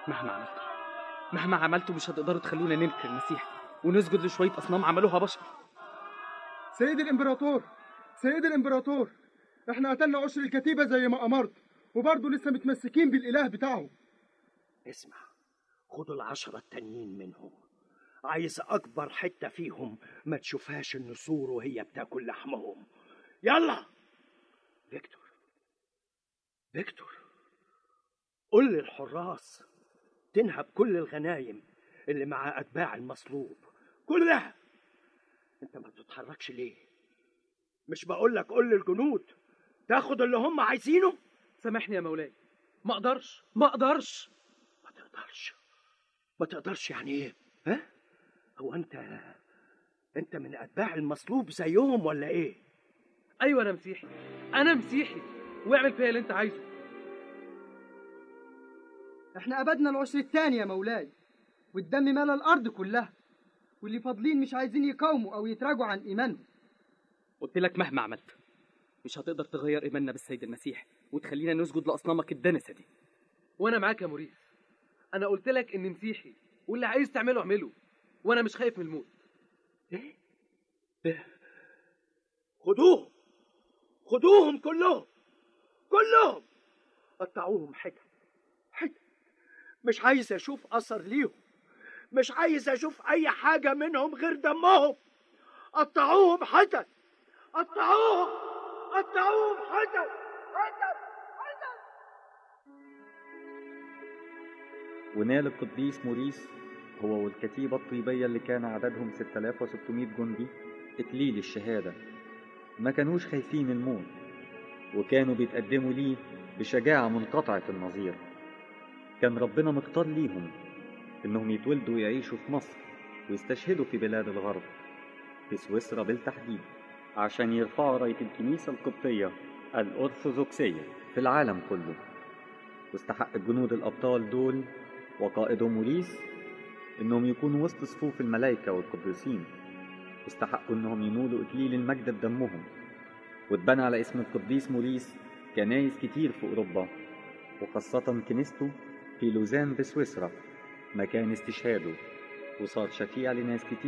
مهما عملتوا مهما عملتوا مش هتقدروا تخلونا ننكر المسيح ونسجد لشوية أصنام عملوها بشر سيد الامبراطور سيد الامبراطور احنا قتلنا عشر الكتيبة زي ما امرت وبرضه لسه متمسكين بالاله بتاعهم اسمع خدوا العشرة التانيين منهم عايز أكبر حتة فيهم ما تشوفهاش النسور وهي بتاكل لحمهم يلا فيكتور فيكتور قل للحراس تنهب كل الغنايم اللي مع أتباع المصلوب كلها انت ما بتتحركش ليه مش بقول لك قول للجنود تاخد اللي هم عايزينه سامحني يا مولاي ما اقدرش ما اقدرش ما تقدرش ما تقدرش يعني ايه ها هو انت انت من اتباع المصلوب زيهم ولا ايه ايوه انا مسيحي انا مسيحي واعمل فيا اللي انت عايزه احنا أبدنا العشر التاني يا مولاي والدم مال الأرض كلها واللي فاضلين مش عايزين يقاوموا أو يتراجعوا عن إيمانهم قلت لك مهما عملت مش هتقدر تغير ايماننا بالسيد المسيح وتخلينا نسجد لاصنامك الدنسه دي وانا معاك يا موريس انا قلت لك اني مسيحي واللي عايز تعمله اعمله وانا مش خايف من الموت ايه إيه؟ خدوهم خدوهم كلهم كلهم قطعوهم حتت حتت مش عايز اشوف اثر ليهم مش عايز اشوف اي حاجه منهم غير دمهم قطعوهم حتت قطعوهم قطعوهم حتت حتت حتت ونال القديس موريس هو والكتيبة الطيبية اللي كان عددهم 6600 جندي إكليل الشهادة ما كانوش خايفين الموت وكانوا بيتقدموا ليه بشجاعة منقطعة النظير كان ربنا مختار ليهم إنهم يتولدوا ويعيشوا في مصر ويستشهدوا في بلاد الغرب في سويسرا بالتحديد عشان يرفعوا راية الكنيسة القبطية الأرثوذكسية في العالم كله واستحق الجنود الأبطال دول وقائدهم موريس إنهم يكونوا وسط صفوف الملائكة والقديسين واستحقوا إنهم ينولوا إكليل المجد بدمهم واتبنى على اسم القديس موريس كنايس كتير في أوروبا وخاصة كنيسته في لوزان بسويسرا مكان استشهاده وصار شفيع لناس كتير